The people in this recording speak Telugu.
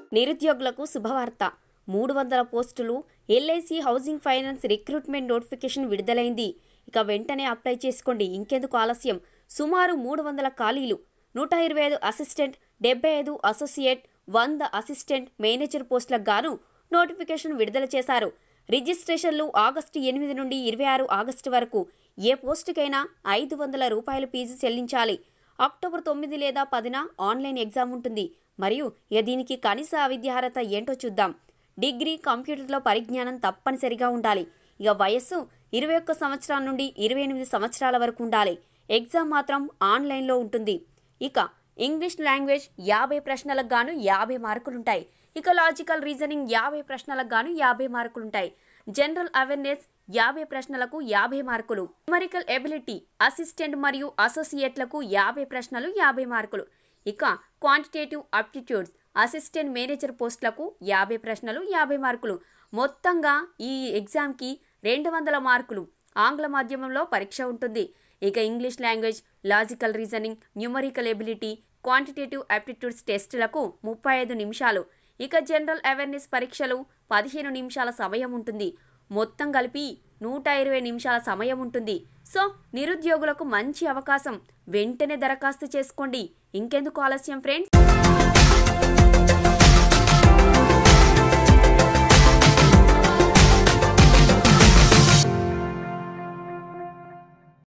నిరుద్యోగులకు శుభవార్త మూడు వందల పోస్టులు LIC housing finance recruitment notification విడుదలైంది ఇక వెంటనే అప్లై చేసుకోండి ఇంకెందుకు ఆలస్యం సుమారు మూడు వందల ఖాళీలు నూట ఇరవై ఐదు అసిస్టెంట్ డెబ్బై ఐదు అసోసియేట్ వంద అసిస్టెంట్ మేనేజర్ పోస్టులకు గాను నోటిఫికేషన్ విడుదల చేశారు రిజిస్ట్రేషన్లు ఆగస్టు ఎనిమిది నుండి ఇరవై ఆరు ఆగస్టు వరకు ఏ పోస్టుకైనా ఐదు వందల రూపాయల ఫీజు చెల్లించాలి అక్టోబర్ తొమ్మిది లేదా పదిన ఆన్లైన్ ఎగ్జామ్ ఉంటుంది మరియు ఇక దీనికి కనీస విద్యార్హత ఏంటో చూద్దాం డిగ్రీ కంప్యూటర్లో పరిజ్ఞానం తప్పనిసరిగా ఉండాలి ఇక వయస్సు ఇరవై ఒక్క సంవత్సరాల నుండి ఇరవై ఎనిమిది సంవత్సరాల వరకు ఉండాలి ఎగ్జామ్ మాత్రం ఆన్లైన్లో ఉంటుంది ఇక ఇంగ్లీష్ లాంగ్వేజ్ యాభై ప్రశ్నలకు గాను యాభై మార్కులుంటాయి ఇక లాజికల్ రీజనింగ్ యాభై ప్రశ్నలకు గాను యాభై మార్కులుంటాయి జనరల్ అవేర్నెస్ యాభై ప్రశ్నలకు యాభై మార్కులు న్యూమరికల్ ఎబిలిటీ అసిస్టెంట్ మరియు అసోసియేట్లకు యాభై ప్రశ్నలు యాభై మార్కులు ఇక క్వాంటిటేటివ్ అప్టిట్యూడ్స్ అసిస్టెంట్ మేనేజర్ పోస్టులకు యాభై ప్రశ్నలు యాభై మార్కులు మొత్తంగా ఈ ఎగ్జామ్కి రెండు వందల మార్కులు ఆంగ్ల మాధ్యమంలో పరీక్ష ఉంటుంది ఇక English language logical reasoning numerical ability quantitative aptitudes టెస్టులకు ముప్పై ఐదు నిమిషాలు ఇక జనరల్ అవేర్నెస్ పరీక్షలు పదిహేను నిమిషాల సమయం ఉంటుంది మొత్తం కలిపి నూట ఇరవై నిమిషాల సమయం ఉంటుంది సో నిరుద్యోగులకు మంచి అవకాశం వెంటనే దరఖాస్తు చేసుకోండి ఇంకెందుకు ఆలస్యం ఫ్రెండ్స్